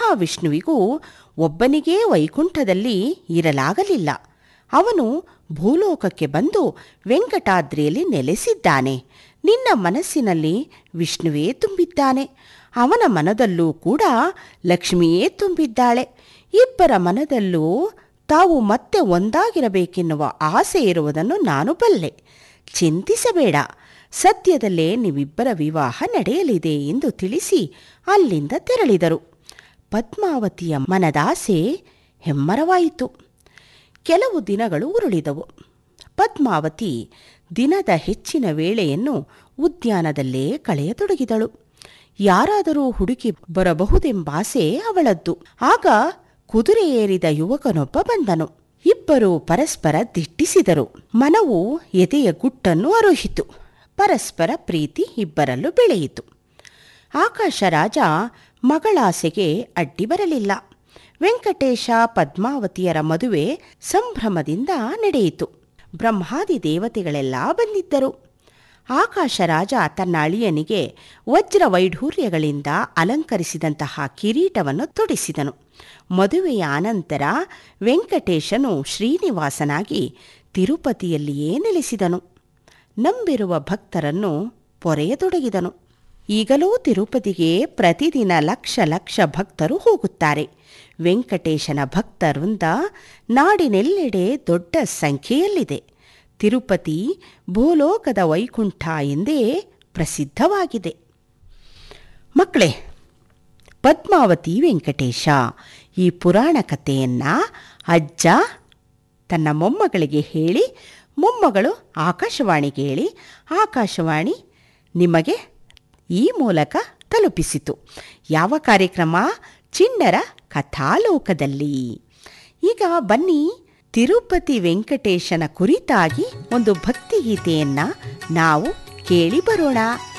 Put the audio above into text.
ಮಹಾವಿಷ್ಣುವಿಗೂ ಒಬ್ಬನಿಗೇ ವೈಕುಂಠದಲ್ಲಿ ಇರಲಾಗಲಿಲ್ಲ ಅವನು ಭೂಲೋಕಕ್ಕೆ ಬಂದು ವೆಂಕಟಾದ್ರಿಯಲ್ಲಿ ನೆಲೆಸಿದ್ದಾನೆ ನಿನ್ನ ಮನಸ್ಸಿನಲ್ಲಿ ವಿಷ್ಣುವೇ ತುಂಬಿದ್ದಾನೆ ಅವನ ಮನದಲ್ಲೂ ಕೂಡ ಲಕ್ಷ್ಮಿಯೇ ತುಂಬಿದ್ದಾಳೆ ಇಬ್ಬರ ಮನದಲ್ಲೂ ತಾವು ಮತ್ತೆ ಒಂದಾಗಿರಬೇಕೆನ್ನುವ ಆಸೆ ಇರುವುದನ್ನು ನಾನು ಬಲ್ಲೆ ಚಿಂತಿಸಬೇಡ ಸದ್ಯದಲ್ಲೇ ನೀವಿಬ್ಬರ ವಿವಾಹ ನಡೆಯಲಿದೆ ಎಂದು ತಿಳಿಸಿ ಅಲ್ಲಿಂದ ತೆರಳಿದರು ಪದ್ಮಾವತಿಯ ಮನದಾಸೆ ಹೆಮ್ಮರವಾಯಿತು ಕೆಲವು ದಿನಗಳು ಉರುಳಿದವು ಪದ್ಮಾವತಿ ದಿನದ ಹೆಚ್ಚಿನ ವೇಳೆಯನ್ನು ಉದ್ಯಾನದಲ್ಲೇ ಕಳೆಯತೊಡಗಿದಳು ಯಾರಾದರೂ ಹುಡುಕಿ ಬರಬಹುದೆಂಬಾಸೆ ಅವಳದ್ದು ಆಗ ಕುದುರೆ ಏರಿದ ಯುವಕನೊಬ್ಬ ಬಂದನು ಇಬ್ಬರು ಪರಸ್ಪರ ದಿಟ್ಟಿಸಿದರು ಮನವು ಎದೆಯ ಗುಟ್ಟನ್ನು ಅರುಹಿತು ಪರಸ್ಪರ ಪ್ರೀತಿ ಇಬ್ಬರಲ್ಲೂ ಬೆಳೆಯಿತು ಆಕಾಶ ರಾಜ ಮಗಳಾಸೆಗೆ ಅಡ್ಡಿ ಬರಲಿಲ್ಲ ವೆಂಕಟೇಶ ಪದ್ಮಾವತಿಯರ ಮದುವೆ ಸಂಭ್ರಮದಿಂದ ನಡೆಯಿತು ಬ್ರಹ್ಮಾದಿ ದೇವತೆಗಳೆಲ್ಲ ಬಂದಿದ್ದರು ಆಕಾಶ ರಾಜ ತನ್ನ ಅಳಿಯನಿಗೆ ವಜ್ರ ವೈಢೂರ್ಯಗಳಿಂದ ಅಲಂಕರಿಸಿದಂತಹ ಕಿರೀಟವನ್ನು ತೊಡಿಸಿದನು ಮದುವೆಯ ಅನಂತರ ವೆಂಕಟೇಶನು ಶ್ರೀನಿವಾಸನಾಗಿ ತಿರುಪತಿಯಲ್ಲಿಯೇ ನೆಲೆಸಿದನು ನಂಬಿರುವ ಭಕ್ತರನ್ನು ಪೊರೆಯತೊಡಗಿದನು ಈಗಲೂ ತಿರುಪತಿಗೆ ಪ್ರತಿದಿನ ಲಕ್ಷ ಲಕ್ಷ ಭಕ್ತರು ಹೋಗುತ್ತಾರೆ ವೆಂಕಟೇಶನ ಭಕ್ತ ವೃಂದ ನಾಡಿನೆಲ್ಲೆಡೆ ದೊಡ್ಡ ಸಂಖ್ಯೆಯಲ್ಲಿದೆ ತಿರುಪತಿ ಭೂಲೋಕದ ವೈಕುಂಠ ಎಂದೇ ಪ್ರಸಿದ್ಧವಾಗಿದೆ ಮಕ್ಕಳೇ ಪದ್ಮಾವತಿ ವೆಂಕಟೇಶ ಈ ಪುರಾಣ ಕಥೆಯನ್ನು ಅಜ್ಜ ತನ್ನ ಮೊಮ್ಮಗಳಿಗೆ ಹೇಳಿ ಮೊಮ್ಮಗಳು ಆಕಾಶವಾಣಿಗೆ ಹೇಳಿ ಆಕಾಶವಾಣಿ ನಿಮಗೆ ಈ ಮೂಲಕ ತಲುಪಿಸಿತು ಯಾವ ಕಾರ್ಯಕ್ರಮ ಚಿಣ್ಣರ ಕಥಾಲೋಕದಲ್ಲಿ ಈಗ ಬನ್ನಿ ತಿರುಪತಿ ವೆಂಕಟೇಶನ ಕುರಿತಾಗಿ ಒಂದು ಭಕ್ತಿಗೀತೆಯನ್ನು ನಾವು ಕೇಳಿ ಬರೋಣ